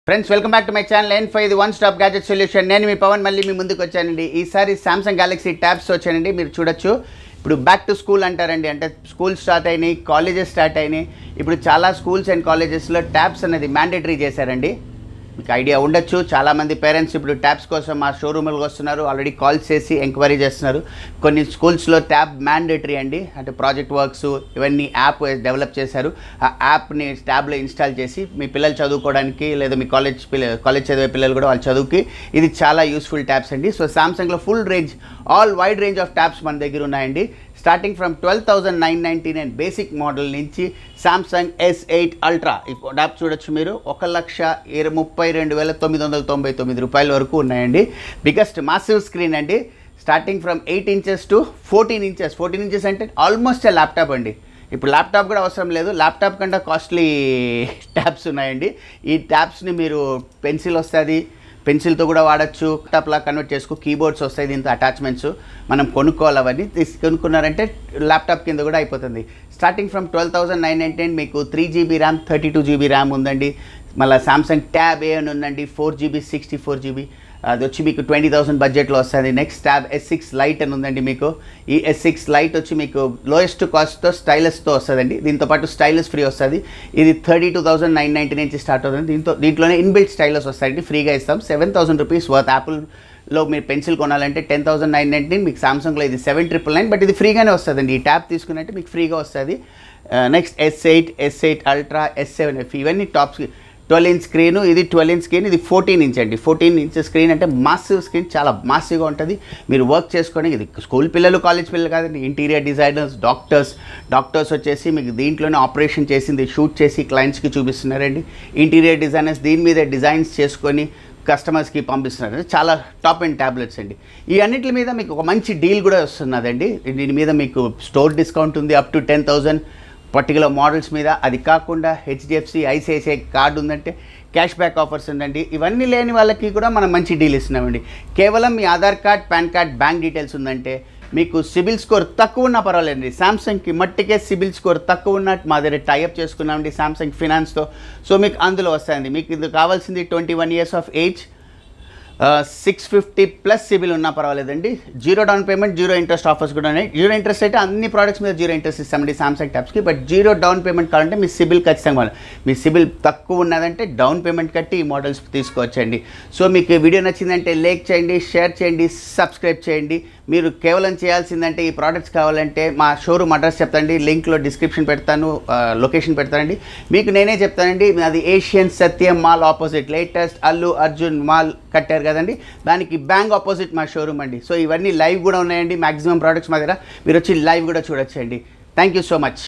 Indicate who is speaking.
Speaker 1: friends welcome back to my channel N five ఇది one stop gadget solution నేను మీ పవన్ మళ్ళీ మీ ముందుకు వచ్చానండి ఈసారి సామ్సంగ్ గ్యాలక్సీ ట్యాబ్స్ వచ్చానండి మీరు చూడొచ్చు ఇప్పుడు బ్యాక్ టు స్కూల్ అంటారండి అంటే స్కూల్ స్టార్ట్ అయినాయి కాలేజెస్ స్టార్ట్ అయినాయి ఇప్పుడు చాలా స్కూల్స్ అండ్ కాలేజెస్లో ట్యాబ్స్ అనేది మ్యాండేటరీ చేశారండి మీకు ఐడియా ఉండొచ్చు చాలామంది పేరెంట్స్ ఇప్పుడు ట్యాబ్స్ కోసం మా షోరూమ్లకు వస్తున్నారు ఆల్రెడీ కాల్ చేసి ఎంక్వైరీ చేస్తున్నారు కొన్ని స్కూల్స్లో ట్యాబ్ మ్యాండేటరీ అండి అంటే ప్రాజెక్ట్ వర్క్స్ ఇవన్నీ యాప్ డెవలప్ చేశారు ఆ యాప్ని ట్యాబ్లో ఇన్స్టాల్ చేసి మీ పిల్లలు చదువుకోవడానికి లేదా మీ కాలేజ్ పిల్ల కాలేజ్ చదివే పిల్లలు కూడా వాళ్ళ చదువుకి ఇది చాలా యూస్ఫుల్ ట్యాబ్స్ అండి సో సామ్సంగ్లో full range all wide range of tabs మన దగ్గర ఉన్నాయండి starting from twelve thousand nine ninety nine basic model నుంచి సామ్సంగ్ ఎస్ ఎయిట్ అల్ట్రా ఈ ల్యాప్ చూడొచ్చు మీరు ఒక లక్ష ఇరవై ముప్పై రెండు వేల తొమ్మిది వందల తొంభై తొమ్మిది రూపాయల వరకు ఉన్నాయండి బిగ్గెస్ట్ మాసివ్ స్క్రీన్ అండి starting from eight inches to fourteen inches fourteen inches అంటే ఆల్మోస్ట్ ల్యాప్టాప్ అండి ఇప్పుడు ల్యాప్టాప్ కూడా అవసరం లేదు ల్యాప్టాప్ కంటే కాస్ట్లీ ట్యాబ్స్ ఉన్నాయండి ఈ ట్యాబ్స్ని మీరు పెన్సిల్ వస్తుంది పెన్సిల్తో కూడా వాడచ్చు ల్యాప్టాప్లా కన్వర్ట్ చేసుకో కీబోర్డ్స్ వస్తాయి దీంతో అటాచ్మెంట్స్ మనం కొనుక్కోవాలి అవన్నీ తీసి కొనుక్కున్నారంటే ల్యాప్టాప్ కింద కూడా అయిపోతుంది starting from twelve thousand nine nine ten మీకు three GB RAM thirty two GB RAM ఉందండి మళ్ళీ సామ్సంగ్ ట్యాబ్ ఏ అని ఉందండి four GB sixty four GB అది వచ్చి మీకు ట్వంటీ థౌసండ్ బడ్జెట్లో వస్తుంది next tab S six lite అని ఉందండి మీకు ఈ ఎస్ సిక్స్ లైట్ వచ్చి మీకు లోయెస్ట్ కాస్ట్తో స్టైలస్తో వస్తుందండి దీంతో పాటు స్టైలస్ ఫ్రీ వస్తుంది ఇది thirty two thousand nine ninety నుంచి స్టార్ట్ అవుతుంది దీంతో దీంట్లోనే ఇన్బిల్ట్ స్టైలస్ వస్తాయండి ఫ్రీగా ఇస్తాం సెవెన్ థౌసండ్ రూపీస్ వర్త్ యాపిల్లో మీరు పెన్సిల్ కొనాలంటే టెన్ థౌసండ్ నైన్ నైంటీ మీకు సామ్సంగ్లో ఇది సెవెన్ ట్రిపుల్ నైన్ బట్ ఇది ఫ్రీగానే వస్తుందండి ఈ ట్యాబ్ తీసుకున్నట్టు మీకు ఫ్రీగా వస్తుంది next S eight S eight ultra S seven F ఇవన్నీ టాప్స్ ట్వెల్వ్ ఇంచ్ స్క్రీన్ ఇది ట్వెల్వ్ ఇంచ్ స్క్రీన్ ఇది ఫోర్టీన్ ఇంచ్ అండి ఫోర్టీన్ ఇంచ్ స్క్రీన్ అంటే మాసివ్ స్క్రీన్ చాలా మాసివ్గా ఉంటుంది మీరు వర్క్ చేసుకొని ఇది స్కూల్ పిల్లలు కాలేజ్ పిల్లలు కాదండి ఇంటీరియర్ డిజైనర్స్ డాక్టర్స్ డాక్టర్స్ వచ్చేసి మీకు దీంట్లోనే ఆపరేషన్ చేసింది షూట్ చేసి క్లయింట్స్కి చూపిస్తున్నారండి ఇంటీరియర్ డిజైనర్స్ దీని మీద డిజైన్స్ చేసుకొని కస్టమర్స్కి పంపిస్తున్నారు చాలా టాప్ అండ్ ట్యాబ్లెట్స్ అండి ఈ అన్నిటి మీద మీకు ఒక మంచి డీల్ కూడా వస్తున్నదండి దీని మీద మీకు స్టోర్ డిస్కౌంట్ ఉంది up to ten thousand particular models మీద అది కాకుండా హెచ్డిఎఫ్సి ఐసిఐసిఐ కార్డు ఉందంటే క్యాష్ బ్యాక్ ఆఫర్స్ ఉందండి ఇవన్నీ లేని వాళ్ళకి కూడా మనం మంచి డీల్ ఇస్తున్నామండి కేవలం మీ Aadhaar card PAN card bank details ఉందంటే మీకు సిబిల్ స్కోర్ తక్కువ ఉన్నా పర్వాలేదండి సామ్సంగ్కి మట్టికే సిబిల్ స్కోర్ తక్కువ ఉన్నట్టు మా దగ్గర టైఅప్ చేసుకున్నామండి సామ్సంగ్ ఫినాన్స్తో సో మీకు అందులో వస్తాయండి మీకు ఇది కావాల్సింది twenty one years of age six fifty plus CIBIL ఉన్నా పర్వాలేదండి zero down payment zero interest offers కూడా ఉన్నాయి జీరో ఇంట్రెస్ట్ అయితే అన్ని ప్రోడక్ట్స్ మీద జీరో ఇంట్రెస్ట్ ఇస్తామండి సామ్సంగ్ ట్యాబ్స్కి బట్ జీరో డౌన్ పేమెంట్ కావాలంటే మీ సిబిల్ ఖచ్చితంగా కావాలి మీ సిబిల్ తక్కువ ఉన్నదంటే డౌన్ పేమెంట్ కట్టి ఈ మోడల్స్ తీసుకోవచ్చండి సో మీకు ఈ వీడియో నచ్చిందంటే లైక్ చేయండి షేర్ చేయండి సబ్స్క్రైబ్ చేయండి మీరు కేవలం చేయాల్సిందంటే ఈ ప్రోడక్ట్స్ కావాలంటే మా షోరూమ్ అడ్రస్ చెప్తానండి లింక్లో డిస్క్రిప్షన్ పెడతాను లొకేషన్ పెడతానండి మీకు నేనే చెప్తానండి అది Asian Satyam mall opposite latest Allu Arjun mall కట్టారు కదండి దానికి బ్యాంక్ ఆపోజిట్ మా షోరూమ్ అండి సో ఇవన్నీ లైవ్ కూడా ఉన్నాయండి మాక్సిమం ప్రోడక్ట్స్ మా దగ్గర మీరు వచ్చి లైవ్ కూడా చూడొచ్చండి థ్యాంక్ యూ సో మచ్